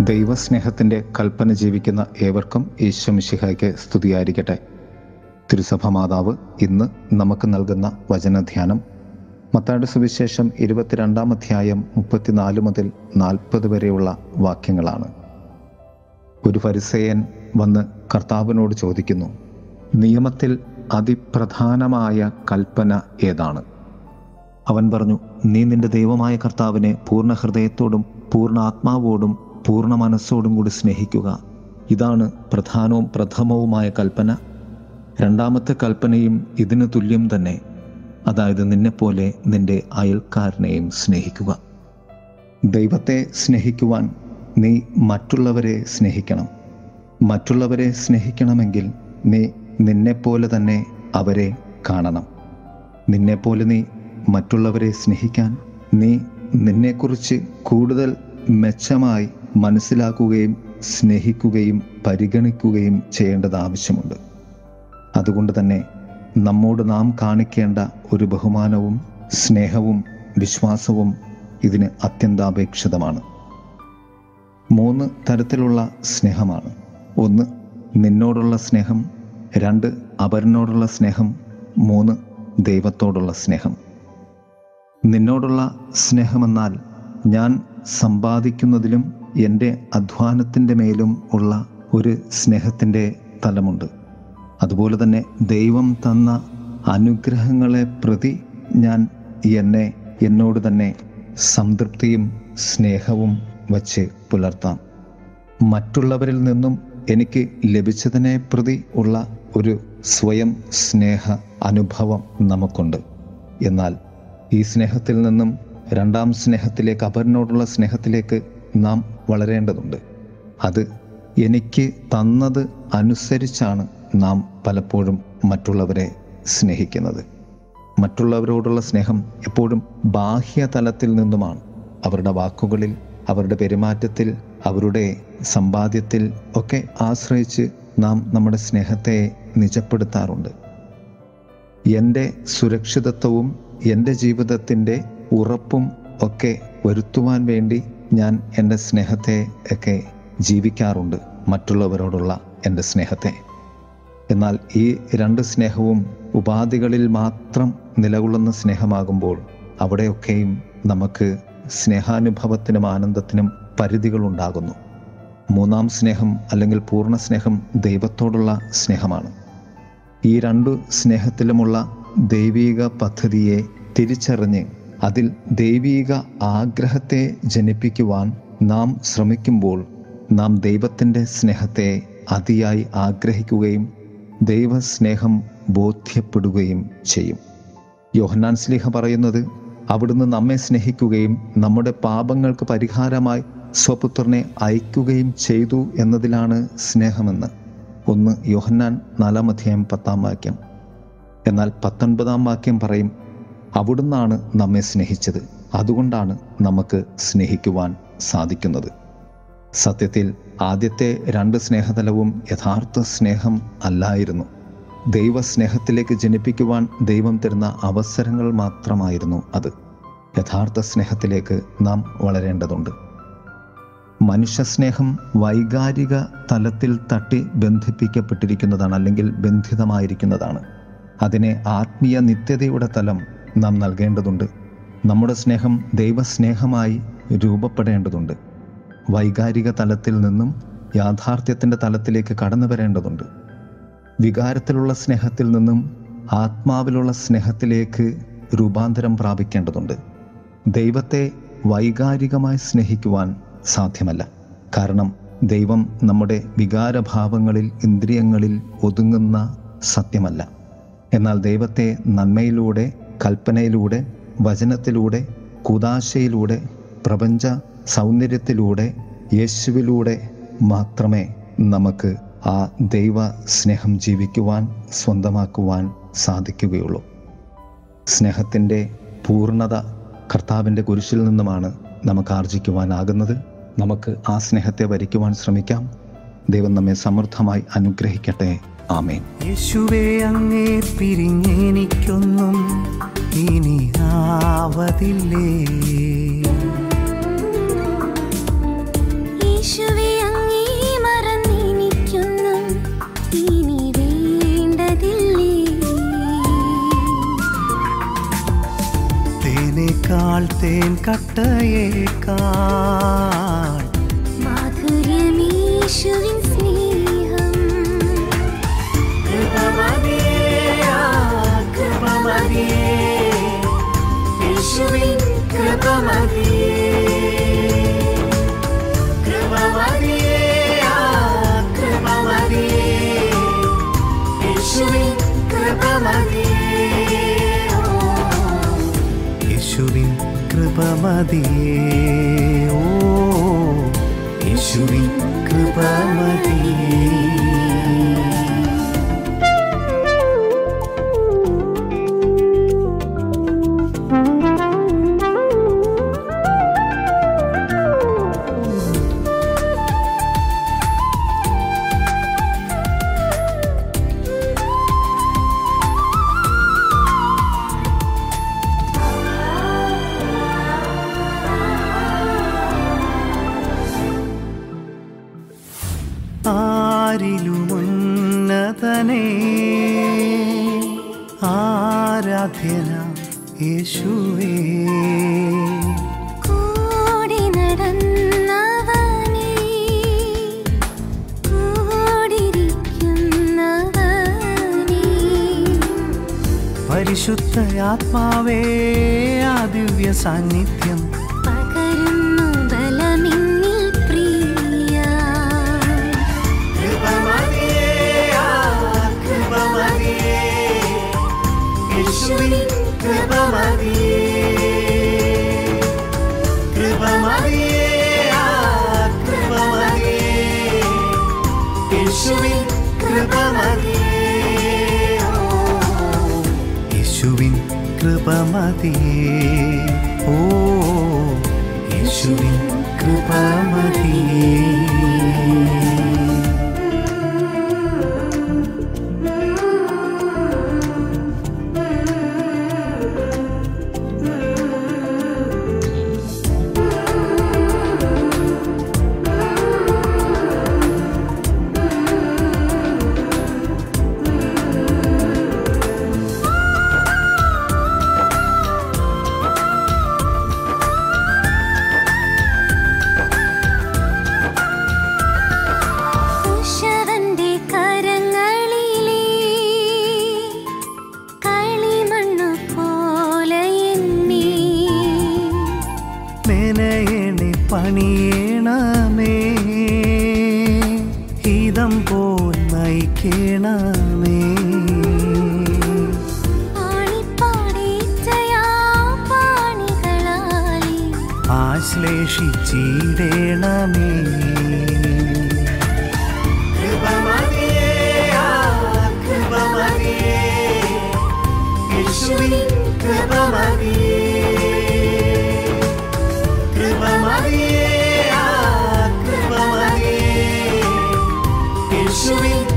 ദൈവസ്നേഹത്തിൻ്റെ കൽപ്പന ജീവിക്കുന്ന ഏവർക്കും ഈശ്വമിശിഹായ്ക്ക് സ്തുതിയായിരിക്കട്ടെ തിരുസഭ മാതാവ് ഇന്ന് നമുക്ക് നൽകുന്ന വചനധ്യാനം മത്താട് സുവിശേഷം ഇരുപത്തിരണ്ടാം അധ്യായം മുപ്പത്തിനാല് മുതൽ നാൽപ്പത് വരെയുള്ള വാക്യങ്ങളാണ് ഒരു പരിസയൻ വന്ന് കർത്താവിനോട് ചോദിക്കുന്നു നിയമത്തിൽ അതിപ്രധാനമായ കൽപ്പന ഏതാണ് അവൻ പറഞ്ഞു നീ നിന്റെ ദൈവമായ കർത്താവിനെ പൂർണ്ണ ഹൃദയത്തോടും പൂർണ്ണ ആത്മാവോടും പൂർണ്ണ മനസ്സോടും കൂടി സ്നേഹിക്കുക ഇതാണ് പ്രധാനവും പ്രഥമവുമായ കൽപ്പന രണ്ടാമത്തെ കൽപ്പനയും ഇതിന് തുല്യം തന്നെ അതായത് നിന്നെപ്പോലെ നിന്റെ അയൽക്കാരനെയും സ്നേഹിക്കുക ദൈവത്തെ സ്നേഹിക്കുവാൻ നീ മറ്റുള്ളവരെ സ്നേഹിക്കണം മറ്റുള്ളവരെ സ്നേഹിക്കണമെങ്കിൽ നീ നിന്നെപ്പോലെ തന്നെ അവരെ കാണണം നിന്നെപ്പോലെ നീ മറ്റുള്ളവരെ സ്നേഹിക്കാൻ നീ നിന്നെക്കുറിച്ച് കൂടുതൽ മെച്ചമായി മനസ്സിലാക്കുകയും സ്നേഹിക്കുകയും പരിഗണിക്കുകയും ചെയ്യേണ്ടത് ആവശ്യമുണ്ട് അതുകൊണ്ട് തന്നെ നമ്മോട് നാം കാണിക്കേണ്ട ഒരു ബഹുമാനവും സ്നേഹവും വിശ്വാസവും ഇതിന് അത്യന്താപേക്ഷിതമാണ് മൂന്ന് തരത്തിലുള്ള സ്നേഹമാണ് ഒന്ന് നിന്നോടുള്ള സ്നേഹം രണ്ട് അവരിനോടുള്ള സ്നേഹം മൂന്ന് ദൈവത്തോടുള്ള സ്നേഹം നിന്നോടുള്ള സ്നേഹമെന്നാൽ ഞാൻ സമ്പാദിക്കുന്നതിലും എൻ്റെ അധ്വാനത്തിൻ്റെ മേലും ഉള്ള ഒരു സ്നേഹത്തിൻ്റെ തലമുണ്ട് അതുപോലെ തന്നെ ദൈവം തന്ന അനുഗ്രഹങ്ങളെ പ്രതി ഞാൻ എന്നെ എന്നോട് തന്നെ സംതൃപ്തിയും സ്നേഹവും വച്ച് പുലർത്താം മറ്റുള്ളവരിൽ നിന്നും എനിക്ക് ലഭിച്ചതിനെ പ്രതി ഉള്ള ഒരു സ്വയം സ്നേഹ അനുഭവം നമുക്കുണ്ട് എന്നാൽ ഈ സ്നേഹത്തിൽ നിന്നും രണ്ടാം സ്നേഹത്തിലേക്ക് അവരിനോടുള്ള സ്നേഹത്തിലേക്ക് നാം വളരേണ്ടതുണ്ട് അത് എനിക്ക് തന്നത് അനുസരിച്ചാണ് നാം പലപ്പോഴും മറ്റുള്ളവരെ സ്നേഹിക്കുന്നത് മറ്റുള്ളവരോടുള്ള സ്നേഹം എപ്പോഴും ബാഹ്യതലത്തിൽ നിന്നുമാണ് അവരുടെ വാക്കുകളിൽ അവരുടെ പെരുമാറ്റത്തിൽ അവരുടെ സമ്പാദ്യത്തിൽ ഒക്കെ ആശ്രയിച്ച് നാം നമ്മുടെ സ്നേഹത്തെ നിജപ്പെടുത്താറുണ്ട് എൻ്റെ സുരക്ഷിതത്വവും എൻ്റെ ജീവിതത്തിൻ്റെ ഉറപ്പും ഒക്കെ വരുത്തുവാൻ വേണ്ടി ഞാൻ എൻ്റെ സ്നേഹത്തെ ഒക്കെ ജീവിക്കാറുണ്ട് മറ്റുള്ളവരോടുള്ള എൻ്റെ സ്നേഹത്തെ എന്നാൽ ഈ രണ്ട് സ്നേഹവും ഉപാധികളിൽ മാത്രം നിലകൊള്ളുന്ന സ്നേഹമാകുമ്പോൾ അവിടെയൊക്കെയും നമുക്ക് സ്നേഹാനുഭവത്തിനും ആനന്ദത്തിനും പരിധികളുണ്ടാകുന്നു മൂന്നാം സ്നേഹം അല്ലെങ്കിൽ പൂർണ്ണ സ്നേഹം ദൈവത്തോടുള്ള സ്നേഹമാണ് ഈ രണ്ടു സ്നേഹത്തിലുമുള്ള ദൈവീക പദ്ധതിയെ തിരിച്ചറിഞ്ഞ് അതിൽ ദൈവീക ആഗ്രഹത്തെ ജനിപ്പിക്കുവാൻ നാം ശ്രമിക്കുമ്പോൾ നാം ദൈവത്തിൻ്റെ സ്നേഹത്തെ അതിയായി ആഗ്രഹിക്കുകയും ദൈവസ്നേഹം ബോധ്യപ്പെടുകയും ചെയ്യും യോഹന്നാൻ സ്ലിഹ പറയുന്നത് അവിടുന്ന് നമ്മെ സ്നേഹിക്കുകയും നമ്മുടെ പാപങ്ങൾക്ക് പരിഹാരമായി സ്വപുത്രനെ അയക്കുകയും ചെയ്തു എന്നതിലാണ് സ്നേഹമെന്ന് ഒന്ന് യോഹന്നാൻ നാലാം അധ്യായം പത്താം വാക്യം എന്നാൽ പത്തൊൻപതാം വാക്യം പറയും അവിടുന്നാണ് നമ്മെ സ്നേഹിച്ചത് അതുകൊണ്ടാണ് നമുക്ക് സ്നേഹിക്കുവാൻ സാധിക്കുന്നത് സത്യത്തിൽ ആദ്യത്തെ രണ്ട് സ്നേഹതലവും യഥാർത്ഥ സ്നേഹം അല്ലായിരുന്നു ദൈവസ്നേഹത്തിലേക്ക് ജനിപ്പിക്കുവാൻ ദൈവം തരുന്ന അവസരങ്ങൾ മാത്രമായിരുന്നു അത് യഥാർത്ഥ സ്നേഹത്തിലേക്ക് നാം വളരേണ്ടതുണ്ട് മനുഷ്യസ്നേഹം വൈകാരിക തലത്തിൽ തട്ടി ബന്ധിപ്പിക്കപ്പെട്ടിരിക്കുന്നതാണ് അല്ലെങ്കിൽ ബന്ധിതമായിരിക്കുന്നതാണ് അതിനെ ആത്മീയ നിത്യതയുടെ തലം നാം നൽകേണ്ടതുണ്ട് നമ്മുടെ സ്നേഹം ദൈവസ്നേഹമായി രൂപപ്പെടേണ്ടതുണ്ട് വൈകാരിക തലത്തിൽ നിന്നും യാഥാർത്ഥ്യത്തിൻ്റെ തലത്തിലേക്ക് കടന്നു വരേണ്ടതുണ്ട് വികാരത്തിലുള്ള സ്നേഹത്തിൽ നിന്നും ആത്മാവിലുള്ള സ്നേഹത്തിലേക്ക് രൂപാന്തരം പ്രാപിക്കേണ്ടതുണ്ട് ദൈവത്തെ വൈകാരികമായി സ്നേഹിക്കുവാൻ സാധ്യമല്ല കാരണം ദൈവം നമ്മുടെ വികാരഭാവങ്ങളിൽ ഇന്ദ്രിയങ്ങളിൽ ഒതുങ്ങുന്ന സത്യമല്ല എന്നാൽ ദൈവത്തെ നന്മയിലൂടെ കൽപ്പനയിലൂടെ വചനത്തിലൂടെ കുതാശയിലൂടെ പ്രപഞ്ച സൗന്ദര്യത്തിലൂടെ യേശുവിലൂടെ മാത്രമേ നമുക്ക് ആ ദൈവ സ്നേഹം ജീവിക്കുവാൻ സ്വന്തമാക്കുവാൻ സാധിക്കുകയുള്ളൂ സ്നേഹത്തിൻ്റെ പൂർണ്ണത കർത്താവിൻ്റെ കുരിശിൽ നിന്നുമാണ് നമുക്ക് ആർജിക്കുവാനാകുന്നത് നമുക്ക് ആ സ്നേഹത്തെ വരിക്കുവാൻ ശ്രമിക്കാം ദൈവം നമ്മെ സമൃദ്ധമായി അനുഗ്രഹിക്കട്ടെ ആമേൻ യേശുവേ അങ്ങേ പിരിഞ്ഞെനിക്കൊന്നും ഇനി ആവതില്ലേ യേശുവേ തേൻ കട്ടയേക്കാൾ മാധുര്യമീശുവിൻ സ്നേഹം യേശുവിൻ യേശുവിൻ യേശുവിൻ കൃപമതിയേ ഓ യേശുവിൻ കൃപമതിയേ ആരിലുമുന്നതനേ ആരാധ്യന യേശുവേ കൂടി നടന്നവനേ കൂടിരിക്കുന്നവനേ പരിശുദ്ധയാത്മാവേ ആ ദിവ്യ സാന്നിധ്യം പകരുന്നു ബലമിന്നിൽ പ്രിയ യേശുവിൻ യേശുവിൻ യേശുവിൻ കൃപമതിയേ ഓ യേശുവിൻ കൃപമതിയേ കുശവന്റെ കരങ്ങളിലെ കളിമണ്ണു പോലെ എന്നെ മെനയണി പണിയണമേ ഹിതം പോൽ നയിക്കണമേ ആണിപ്പാടേറ്റയാ പാണികളാലെ ആശ്ലേഷിച്ചിടണമേ യേശുവിൻ യേശുവിൻ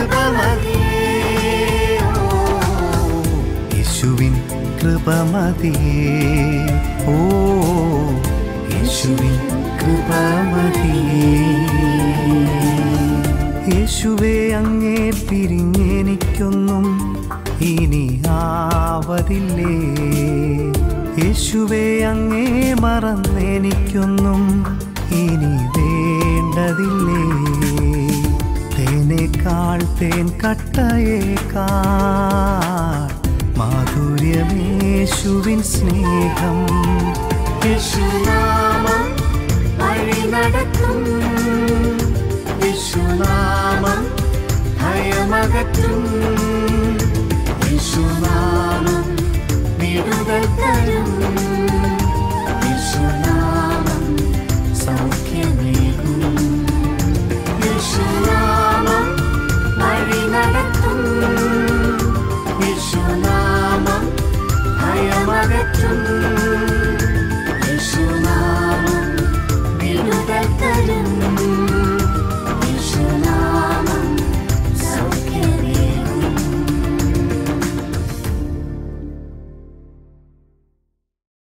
യേശുവിൻ കൃപമതിയേ ഓ യേശുവിൻ കൃപമതിയേ യേശുവേ അങ്ങേ പിരിഞ്ഞെനിക്കൊന്നും ഇനി ആവതില്ലേ യേശുവേ അങ്ങേ മറന്നെനിക്കൊന്നും ഇനി വേണ്ടതില്ലേ തേനേക്കാൾ തേൻ കട്ടയേക്കാൾ മാധുര്യമേശുവിൻ സ്നേഹം യേശുനാമം വഴി നടത്തും യേശുനാമം ഭയമകറ്റും യേശുനാമം